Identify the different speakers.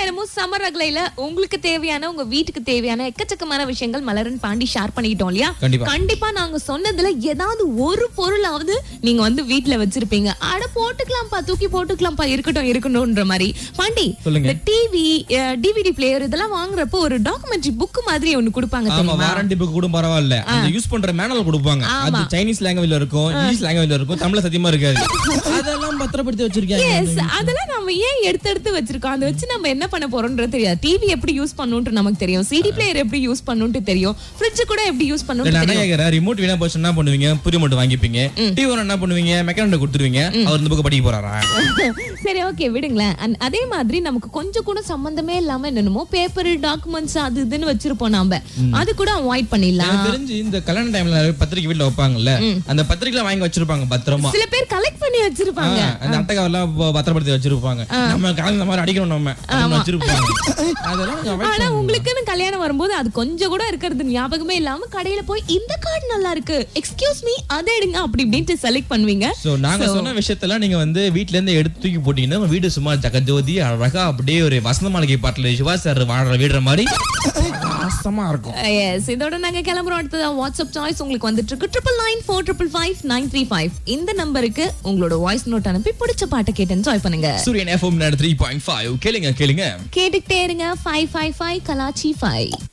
Speaker 1: நேரமும் சம்மர் ரகலையில உங்களுக்கு தேவையான உங்க வீட்டுக்கு தேவையான எக்கச்சக்கமான விஷயங்கள் மலரன் பாண்டி ஷேர் பண்ணிக்கிட்டோம் இல்லையா
Speaker 2: கண்டிப்பா.
Speaker 1: கண்டிப்பா நாங்க சொன்னதுல ஏதாவது ஒரு பொருளாவது நீங்க வந்து வீட்ல வச்சிருப்பீங்க அட போட்டுக்கலாம்ப்பா தூக்கி போட்டுக்கலாம்ப்பா இருக்கட்டும் இருக்கணும்ன்ற மாதிரி பாண்டி
Speaker 2: சொல்லுங்க.
Speaker 1: இந்த டிவி டிவிடி பிளேயர் இதெல்லாம் வாங்குறப்போ ஒரு டாக்குமெண்ட்ரி புக் மாதிரி ஒண்ணு கொடுப்பாங்க
Speaker 2: ஆமா
Speaker 1: தெரியுமா
Speaker 2: வாரண்டி புக் கூட பரவாயில்ல அந்த யூஸ் பண்ற மேனுவல் கொடுப்பாங்க அது சைனீஸ் லாங்குவேஜ்ல இருக்கும் இங்கிலீஷ் லாங்குவேஜ்ல இருக்கும் தமிழ்ல சத்தியமா இருக்காது அதெல்லாம் பத்திரப்படுத்தி வச்சிருக்கேன்
Speaker 1: எஸ் அதெல்லாம் நம்ம ஏன் எடுத்து எடுத்து வச்சிருக்கோம் அதை வச்சு நம்ம என்ன பண்ண போறோம்ன்றது தெரியாது டிவி எப்படி யூஸ் பண்ணணும்னு நமக்கு தெரியும் சிடி பிளேயர் எப்படி யூஸ் பண்ணணும்னு தெரியும் ஃப்ரிட்ஜ் கூட எப்படி யூஸ் பண்ணணும்னு
Speaker 2: நான்
Speaker 1: தெரியும்
Speaker 2: கேக்குறேன் ரிமோட் வீணா போச்சு என்ன பண்ணுவீங்க புரிய மட்டும் வாங்கிப்பீங்க டிவி என்ன பண்ணுவீங்க மெக்கானிக் கொடுத்துருவீங்க அவர் இந்த புக் படிக்க போறாரா
Speaker 1: சரி ஓகே விடுங்களேன் அந்- அதே மாதிரி நமக்கு கொஞ்சம் கூட சம்பந்தமே இல்லாம என்னென்னமோ பேப்பர் டாக்குமெண்ட்ஸ் அது இதுன்னு வச்சிருப்போம் நாம அது கூட அவாய்ட் பண்ணிடலாம்
Speaker 2: எனக்கு தெரிஞ்சு இந்த கல்யாண டைம்ல பத்திரிக்கை வீட்டுல வைப்பாங்கல்ல அந்த பத்திரிக்கை வாங்கி வச்சிருப்பாங்க பத்திரமா
Speaker 1: சில பேர் கலெக்ட் பண்ணி வச்சிருப்பாங்க
Speaker 2: ஆ, அந்த அட்டைக்காவெல்லாம் ப- பத்திரப்படுத்தி வச்சிருப்பாங்க நம்ம கலந்த மாதிரி அடிக்கணும் நம்ம அப்படின்னு வச்சிருப்பாங்க அதெல்லாம் கொஞ்சம் avoid
Speaker 1: ஆனா உங்களுக்குன்னு கல்யாணம் வரும்போது அது கொஞ்சம் கூட இருக்கிறது ஞாபகமே இல்லாம கடையில போய் இந்த கார்டு நல்லா இருக்கு எக்ஸ்கியூஸ் மீ அதை எடுங்க அப்படி இப்படின்ட்டு செலக்ட் பண்ணுவீங்க
Speaker 2: சோ நாங்க சொன்ன விஷயத்தெல்லாம் நீங்க வந்து வீட்ல இருந்து எடுத்து தூக்கி போட்டீங்கன்னா உங்க வீடு சும்மா ஜகஜோதி அழகா அப்படியே ஒரு வசந்த மாளிகை பாட்டுல சிவா சார் வாடுற வீடுற மாதிரி வாசமா இருக்கும்
Speaker 1: எஸ் இதோட நாங்க கிளம்புறோம் அடுத்ததா வாட்ஸ்அப் சாய்ஸ் உங்களுக்கு வந்துட்டு இருக்கு triple nine four triple five nine three five இந்த நம்பருக்கு உங்களோட வாய்ஸ் நோட் அனுப்பி பிடிச்ச பாட்டை கேட்டு என்ஜாய் பண்ணுங்க
Speaker 2: சூரியன் எஃப்எம் த்ரீ பாயிண்ட் ஃபைவ் கேளுங்க கேளுங்க
Speaker 1: கேட்டுக்கிட்டே இருங்க ஃபைவ் ஃபைவ் ஃபைவ் கலாச்சி ஃபைவ்